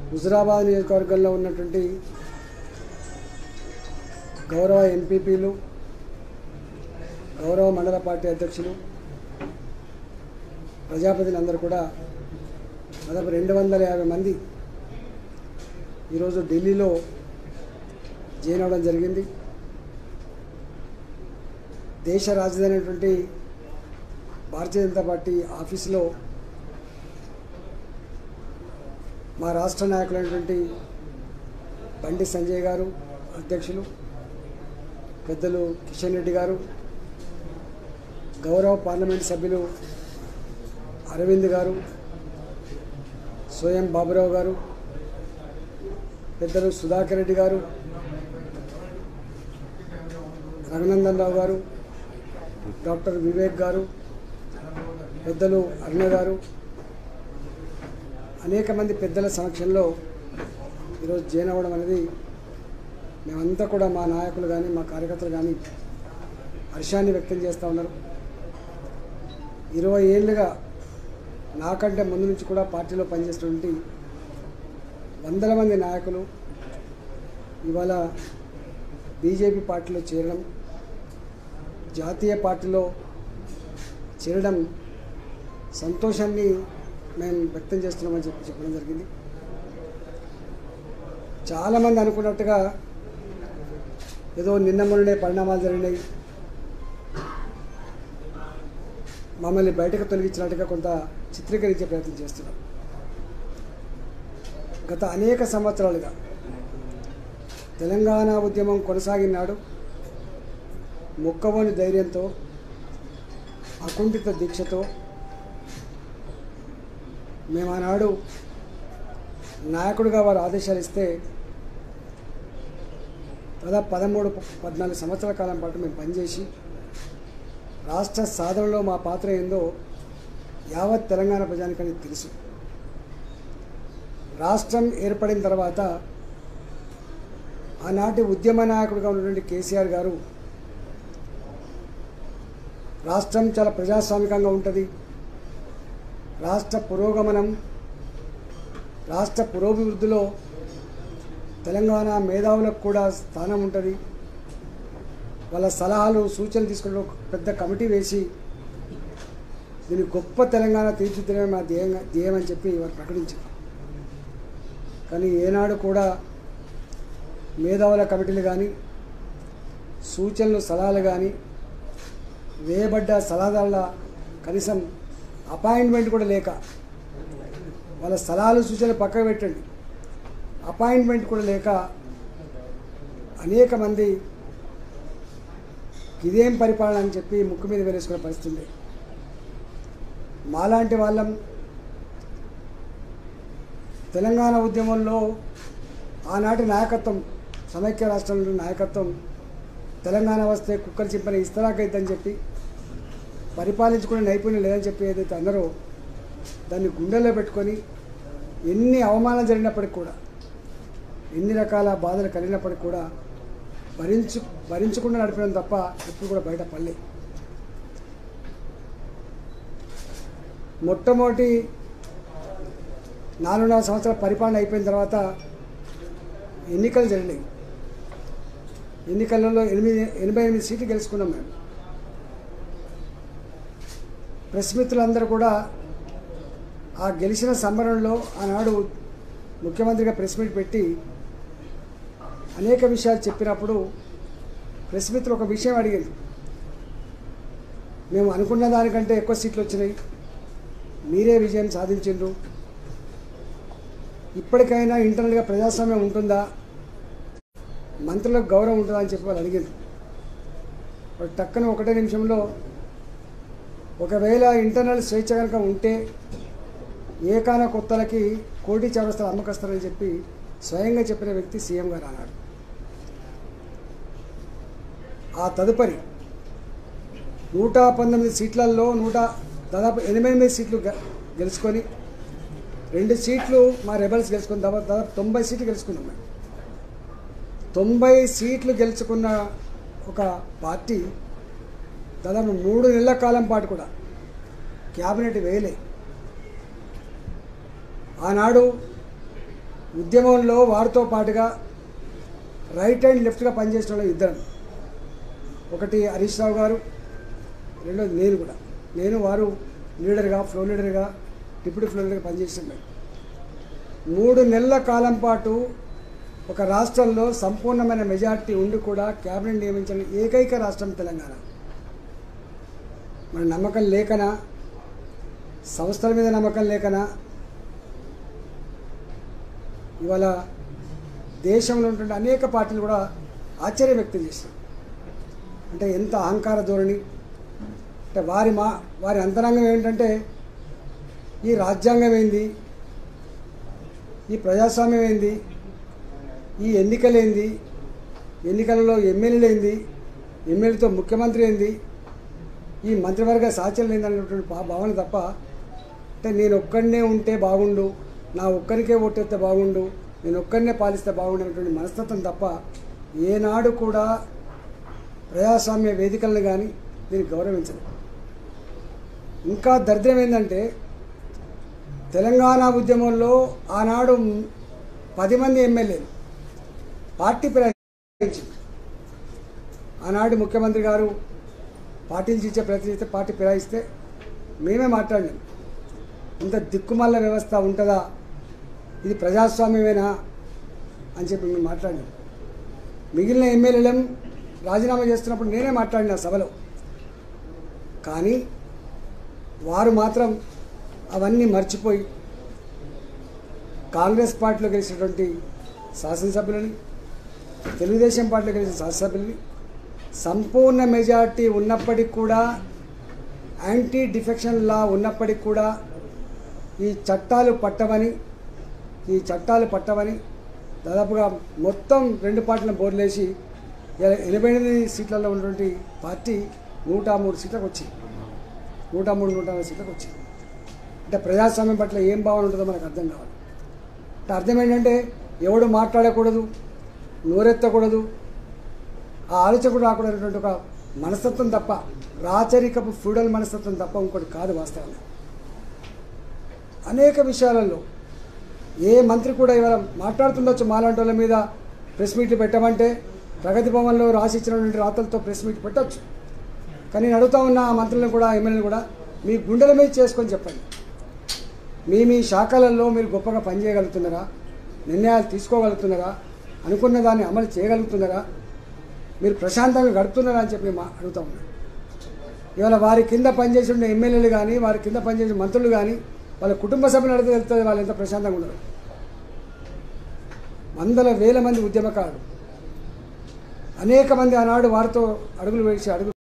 హుజురాబాద్ నియోజకవర్గంలో ఉన్నటువంటి గౌరవ ఎంపీపీలు గౌరవ మండల పార్టీ అధ్యక్షులు ప్రజాప్రతినిధులందరూ కూడా దాదాపు రెండు వందల యాభై మంది ఈరోజు ఢిల్లీలో జాయిన్ అవ్వడం జరిగింది దేశ రాజధాని అయినటువంటి భారతీయ జనతా పార్టీ ఆఫీసులో మా రాష్ట్ర నాయకులైనటువంటి బండి సంజయ్ గారు అధ్యక్షులు పెద్దలు కిషన్ రెడ్డి గారు గౌరవ పార్లమెంట్ సభ్యులు అరవింద్ గారు స్వయం బాబురావు గారు పెద్దలు సుధాకర్ రెడ్డి గారు రఘునందన్ రావు గారు డాక్టర్ వివేక్ గారు పెద్దలు అరుణ గారు అనేక మంది పెద్దల సమక్షంలో ఈరోజు జాయిన్ అవ్వడం అనేది మేమంతా కూడా మా నాయకులు కానీ మా కార్యకర్తలు కానీ హర్షాన్ని వ్యక్తం చేస్తూ ఉన్నారు ఇరవై ఏళ్ళుగా నాకంటే ముందు నుంచి కూడా పార్టీలో పనిచేసినటువంటి వందల మంది నాయకులు ఇవాళ బీజేపీ పార్టీలో చేరడం జాతీయ పార్టీలో చేరడం సంతోషాన్ని మేము వ్యక్తం చేస్తున్నామని చెప్పి చెప్పడం జరిగింది చాలామంది అనుకున్నట్టుగా ఏదో నిన్న మొన్ననే పరిణామాలు జరిగినాయి మమ్మల్ని బయటకు తొలగించినట్టుగా కొంత చిత్రీకరించే ప్రయత్నం చేస్తున్నాం గత అనేక సంవత్సరాలుగా తెలంగాణ ఉద్యమం కొనసాగినాడు మొక్కవోని ధైర్యంతో అకుంఠిత దీక్షతో మేము ఆనాడు నాయకుడిగా వారు ఆదేశాలు ఇస్తే దాదాపు పదమూడు పద్నాలుగు సంవత్సరాల కాలం పాటు మేము పనిచేసి రాష్ట్ర సాధనలో మా పాత్ర ఏందో యావత్ తెలంగాణ ప్రజానికని తెలుసు రాష్ట్రం ఏర్పడిన తర్వాత ఆనాటి ఉద్యమ నాయకుడిగా ఉన్నటువంటి కేసీఆర్ గారు రాష్ట్రం చాలా ప్రజాస్వామికంగా ఉంటుంది రాష్ట్ర పురోగమనం రాష్ట్ర పురోభివృద్ధిలో తెలంగాణ మేధావులకు కూడా స్థానం ఉంటుంది వాళ్ళ సలహాలు సూచనలు తీసుకుని ఒక పెద్ద కమిటీ వేసి దీన్ని గొప్ప తెలంగాణ తీర్చిదిద్దడమే మా ధ్యేయంగా ధ్యేయం అని చెప్పి వారు ప్రకటించారు కానీ ఏనాడు కూడా మేధావుల కమిటీలు కానీ సూచనలు సలహాలు కానీ వేయబడ్డ సలహాదారుల కనీసం అపాయింట్మెంట్ కూడా లేక వాళ్ళ సలహాలు సూచనలు పక్కకు పెట్టండి అపాయింట్మెంట్ కూడా లేక అనేక మంది ఇదేం పరిపాలన అని చెప్పి ముక్కు మీద వేలేసుకునే పరిస్థితి ఉంది మాలాంటి వాళ్ళం తెలంగాణ ఉద్యమంలో ఆనాటి నాయకత్వం సమైక్య రాష్ట్రంలో నాయకత్వం తెలంగాణ వస్తే కుక్కలు చింపని ఇస్తరాకైద్దని చెప్పి పరిపాలించుకునే నైపుణ్యం లేదని చెప్పి ఏదైతే అన్నారో దాన్ని గుండెల్లో పెట్టుకొని ఎన్ని అవమానాలు జరిగినప్పటికి కూడా ఎన్ని రకాల బాధలు కలిగినప్పటికి కూడా భరించు భరించకుండా నడిపడం తప్ప ఎప్పుడు కూడా బయట పడలే మొట్టమొదటి నాలుగున్నర సంవత్సరాల పరిపాలన అయిపోయిన తర్వాత ఎన్నికలు జరిగినాయి ఎన్నికలలో ఎనిమిది ఎనభై ఎనిమిది సీట్లు గెలుచుకున్నాం మేము ప్రెస్ మిత్రులందరూ కూడా ఆ గెలిచిన సంబరంలో ఆనాడు ముఖ్యమంత్రిగా ప్రెస్ మీట్ పెట్టి అనేక విషయాలు చెప్పినప్పుడు ప్రెస్ మిత్రులు ఒక విషయం అడిగింది మేము అనుకున్న దానికంటే ఎక్కువ సీట్లు వచ్చినాయి మీరే విజయం సాధించిండ్రు ఇప్పటికైనా ఇంటర్నల్గా ప్రజాస్వామ్యం ఉంటుందా మంత్రులకు గౌరవం ఉంటుందా అని చెప్పి వాళ్ళు అడిగారు వాడు టక్కన ఒకటే నిమిషంలో ఒకవేళ ఇంటర్నల్ స్వేచ్ఛ కనుక ఉంటే ఏకాన కొత్తలకి కోటి చౌరస్తలు అమ్మకస్తారని చెప్పి స్వయంగా చెప్పిన వ్యక్తి సీఎం గారు అన్నాడు ఆ తదుపరి నూట పంతొమ్మిది సీట్లలో నూట దాదాపు ఎనభై ఎనిమిది సీట్లు గె- గెలుచుకొని రెండు సీట్లు మా రెబల్స్ గెలుచుకుని దాదాపు దాదాపు తొంభై సీట్లు గెలుచుకున్నాం మేము తొంభై సీట్లు గెలుచుకున్న ఒక పార్టీ దాదాపు మూడు నెలల కాలం పాటు కూడా క్యాబినెట్ వేయలే ఆనాడు ఉద్యమంలో వారితో పాటుగా రైట్ అండ్ లెఫ్ట్గా పనిచేసిన వాళ్ళు ఇద్దరం ఒకటి హరీష్ రావు గారు రెండోది నేను కూడా నేను వారు లీడర్గా ఫ్లో లీడర్గా డిప్యూటీ ఫ్లో లీడర్గా పనిచేసిన మేము మూడు నెలల కాలం పాటు ఒక రాష్ట్రంలో సంపూర్ణమైన మెజార్టీ ఉండి కూడా క్యాబినెట్ నియమించిన ఏకైక రాష్ట్రం తెలంగాణ మన నమ్మకం లేకనా సంస్థల మీద నమ్మకం లేకనా ఇవాళ దేశంలో ఉన్నటువంటి అనేక పార్టీలు కూడా ఆశ్చర్యం వ్యక్తం చేశారు అంటే ఎంత అహంకార ధోరణి అంటే వారి మా వారి అంతరంగం ఏంటంటే ఈ రాజ్యాంగం ఏంది ఈ ప్రజాస్వామ్యం ఏంది ఈ ఎన్నికలేంది ఎన్నికలలో ఎమ్మెల్యేలు ఏంది ఎమ్మెల్యేతో ముఖ్యమంత్రి ఏంది ఈ మంత్రివర్గ సాచర్యం ఏందనేటువంటి భా- భావన తప్ప అంటే నేను ఒక్కడనే ఉంటే బాగుండు నా ఒక్కరికే ఓటేస్తే బాగుండు నేను ఒక్కరినే పాలిస్తే బాగుండు అనేటువంటి మనస్తత్వం తప్ప ఏనాడు కూడా ప్రజాస్వామ్య వేదికలను కానీ దీన్ని గౌరవించదు ఇంకా దరిద్రం ఏంటంటే తెలంగాణ ఉద్యమంలో ఆనాడు పది మంది ఎమ్మెల్యేలు పార్టీ ఫిరాయించింది ఆనాడు ముఖ్యమంత్రి గారు పార్టీలు ఇచ్చే ప్రయత్నం చేస్తే పార్టీ ఫిరాయిస్తే మేమే మాట్లాడినాం ఇంత దిక్కుమాల వ్యవస్థ ఉంటుందా ఇది ప్రజాస్వామ్యమేనా అని చెప్పి మేము మాట్లాడినాం మిగిలిన ఎమ్మెల్యేలం రాజీనామా చేస్తున్నప్పుడు నేనే మాట్లాడిన సభలో కానీ వారు మాత్రం అవన్నీ మర్చిపోయి కాంగ్రెస్ పార్టీలో గెలిచినటువంటి శాసనసభ్యులని తెలుగుదేశం పార్టీలో గెలిచిన శాసనసభ్యులని సంపూర్ణ మెజార్టీ ఉన్నప్పటికీ కూడా యాంటీ డిఫెక్షన్ లా ఉన్నప్పటికీ కూడా ఈ చట్టాలు పట్టవని ఈ చట్టాలు పట్టవని దాదాపుగా మొత్తం రెండు పార్టీలను బోర్లేసి ఎ- ఎనభై ఎనిమిది సీట్లలో ఉన్నటువంటి పార్టీ నూట మూడు సీట్లకు వచ్చింది నూట మూడు నూట నాలుగు సీట్లకు వచ్చింది అంటే ప్రజాస్వామ్యం పట్ల ఏం భావన ఉంటుందో మనకు అర్థం కావాలి అంటే అర్థం ఏంటంటే ఎవడు మాట్లాడకూడదు నోరెత్తకూడదు ఆ ఆలోచన కూడా రాకూడదు అనేటువంటి ఒక మనస్తత్వం తప్ప రాచరికపు ఫ్యూడల్ మనస్తత్వం తప్ప ఇంకోటి కాదు వాస్తవంగా అనేక విషయాలలో ఏ మంత్రి కూడా ఇవాళ మాట్లాడుతుండొచ్చు మాలాంటి వాళ్ళ మీద ప్రెస్ మీట్లు పెట్టమంటే ప్రగతి భవన్లో రాసి ఇచ్చినటువంటి రాతలతో ప్రెస్ మీట్ పెట్టొచ్చు కానీ నేను అడుగుతా ఉన్న ఆ మంత్రులను కూడా ఎమ్మెల్యేలు కూడా మీ గుండెల మీద చేసుకొని చెప్పండి మీ మీ శాఖలలో మీరు గొప్పగా పనిచేయగలుగుతున్నారా నిర్ణయాలు తీసుకోగలుగుతున్నారా అనుకున్న దాన్ని అమలు చేయగలుగుతున్నారా మీరు ప్రశాంతంగా గడుపుతున్నారా అని చెప్పి మా అడుగుతా ఉన్నాను ఇవాళ వారి కింద పనిచేసి ఉన్న ఎమ్మెల్యేలు కానీ వారి కింద పనిచేసిన మంత్రులు కానీ వాళ్ళ కుటుంబ సభ్యులు అడిగితే తెలుస్తుంది వాళ్ళు ఎంత ప్రశాంతంగా ఉండరు వందల వేల మంది ఉద్యమకారులు అనేక మంది ఆనాడు వారితో అడుగులు వేసి అడుగు